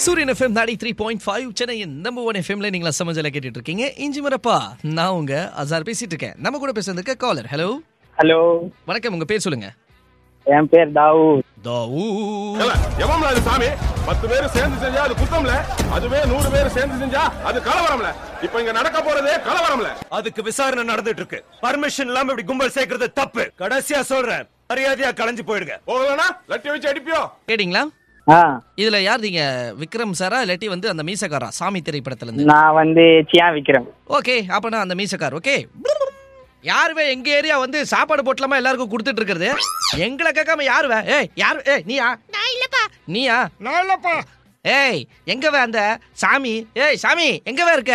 சூரியன் FM ninety three point five சென்னையின் number one எஃப்எம்ல நீங்களா சமஜல கேட்டுட்டு இருக்கீங்க இஞ்சி மரப்பா நான் உங்க அசார் பேசிட்டு இருக்கேன் நம்ம கூட பேசுறதுக்கு காலர் ஹலோ ஹலோ வணக்கம் உங்க பேர் சொல்லுங்க என் பேர் தாவூத் தாவூ ஏல, எவன்ல அது சாமி பத்து பேர் சேர்ந்து செஞ்சா அது குத்தம்ல அதுவே நூறு பேர் சேர்ந்து செஞ்சா அது கலவரம்ல இப்ப இங்க நடக்க போறதே கலவரம்ல அதுக்கு விசாரணை நடந்துட்டு இருக்கு பர்மிஷன் இல்லாம இப்படி கும்பல் சேர்க்கறது தப்பு கடைசியா சொல்றேன் மரியாதையா கலைஞ்சு போயிடுங்க போகலனா லட்டி வச்சு அடிப்பியோ கேட்டிங்களா ஆ இதுல யார் நீங்க விக்ரம் சாரா இல்லாட்டி வந்து அந்த மீசக்காரா சாமி திரைப்படத்துல இருந்து நான் வந்து சியா விக்ரம் ஓகே அப்பனா அந்த மீசக்கார் ஓகே யாருவே எங்க ஏரியா வந்து சாப்பாடு போட்டலாமா எல்லாருக்கும் கொடுத்துட்டு இருக்கிறது எங்களை கேட்காம யாருவே ஏய் யாரு ஏய் நீயா நான் இல்லப்பா நீயா நான் இல்லப்பா ஏய் எங்கவே அந்த சாமி ஏய் சாமி எங்கவே இருக்க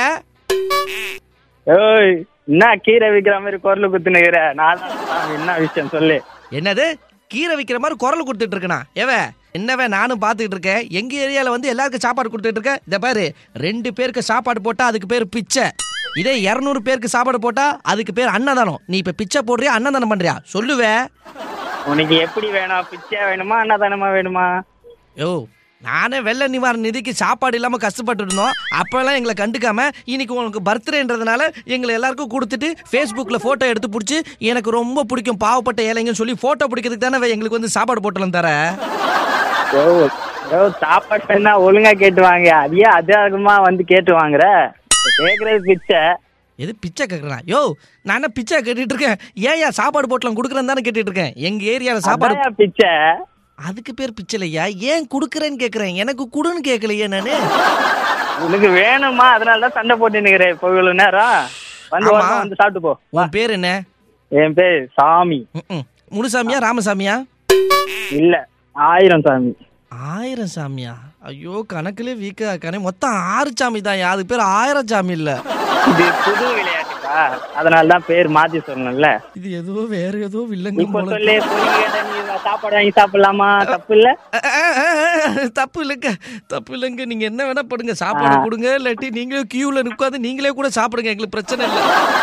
ஏய் என்ன கீரை விக்கிற மாதிரி குரல் குத்துனுகிற நான் தான் சாமி, என்ன விஷயம் சொல்லு என்னது கீரை விக்கிற மாதிரி குரல் கொடுத்துட்டு இருக்கனா ஏவே என்னவே நானும் பார்த்துக்கிட்டு இருக்கேன் எங்க ஏரியால வந்து எல்லாருக்கும் சாப்பாடு கொடுத்துட்டு இருக்கேன் இதை பாரு ரெண்டு பேருக்கு சாப்பாடு போட்டா அதுக்கு பேர் பிச்சை இதே இரநூறு பேருக்கு சாப்பாடு போட்டா அதுக்கு பேர் அன்னதானம் நீ இப்ப பிச்சை போடுறியா அன்னதானம் பண்றியா சொல்லுவே உனக்கு எப்படி வேணும் பிச்சை வேணுமா அன்னதானமா வேணுமா யோ நானே வெள்ள நிவாரண நிதிக்கு சாப்பாடு இல்லாம கஷ்டப்பட்டு இருந்தோம் அப்பெல்லாம் எங்களை கண்டுக்காம இன்னைக்கு உனக்கு பர்த்டேன்றதுனால எங்களை எல்லாருக்கும் கொடுத்துட்டு ஃபேஸ்புக்கில் ஃபோட்டோ எடுத்து பிடிச்சி எனக்கு ரொம்ப பிடிக்கும் பாவப்பட்ட ஏழைங்கன்னு சொல்லி ஃபோட்டோ பிடிக்கிறதுக்கு தானே எங்களுக்கு வந்து சாப்பாடு போட்டலாம் தர யோ யோ சாப்பாடு வேணா ஒழுங்கா கேட்டு வாங்க அதையே அதிகமா வந்து கேட்டு வாங்குற கேக்குறது பிச்சை எது பிச்சை கேட்குறா யோ நான் என்ன பிச்சை கேட்டுட்டு இருக்கேன் ஏன்யா சாப்பாடு போட்டலாம் கொடுக்குறேன்னு தானே கேட்டுட்டு இருக்கேன் எங்க ஏரியாவில் சாப்பாடு அதான்யா பிச்சை அதுக்கு பேர் பிச்சை இல்லையா ஏன் கொடுக்குறேன்னு கேட்குறேன் எனக்கு கொடுன்னு கேட்கலையே நானு உனக்கு வேணுமா அதனால தான் சண்டை போட்டு நிக்கிறேன் இப்போ இவ்வளவு நேரம் வந்து ஆமா. ஓரமா வந்து சாப்பிட்டு போ உன் பேர் என்ன என் பேர் சாமி ம்ம். முனுசாமியா ராமசாமியா இல்ல ஆயிரம் சாமி ஆயிரம் சாமியா ஐயோ கணக்குல வீக்கா இருக்கானே மொத்தம் ஆறு சாமி தான் அதுக்கு பேர் ஆயிரம் சாமி இல்ல இது புது விளையாட்டுப்பா அதனால தான் பேர் மாத்தி சொல்லணும்ல இது ஏதோ வேற ஏதோ வில்லங்க இப்ப போல சொல்லு பொறுக்கி கேட்டா நீ சாப்பாடு வாங்கி சாப்பிடலாமா தப்பு இல்ல அஹ், அஹ், அஹ், அஹ், தப்பு இல்லைங்க தப்பு இல்லைங்க நீங்க என்ன வேணா படுங்க சாப்பாடு கொடுங்க இல்லாட்டி நீங்களே கியூல நிற்காது நீங்களே கூட சாப்பிடுங்க எங்களுக்கு பிரச்சனை இல்லை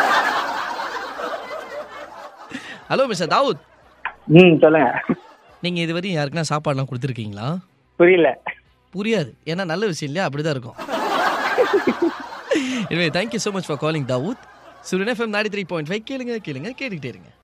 ஹலோ மிஸ்டர் தாவூத் ம் சொல்லுங்க நீங்க இதுவரையும் யாருக்குன்னா சாப்பாடுலாம் கொடுத்துருக்கீங்களா புரியல புரியாது ஏன்னா நல்ல விஷயம் இல்லையா அப்படிதான் இருக்கும் எனவே thank you so much for calling தாவூத் சுரன் FM ninety three point five கேளுங்க கேளுங்க கேட்டுக்கிட்டே இருங்க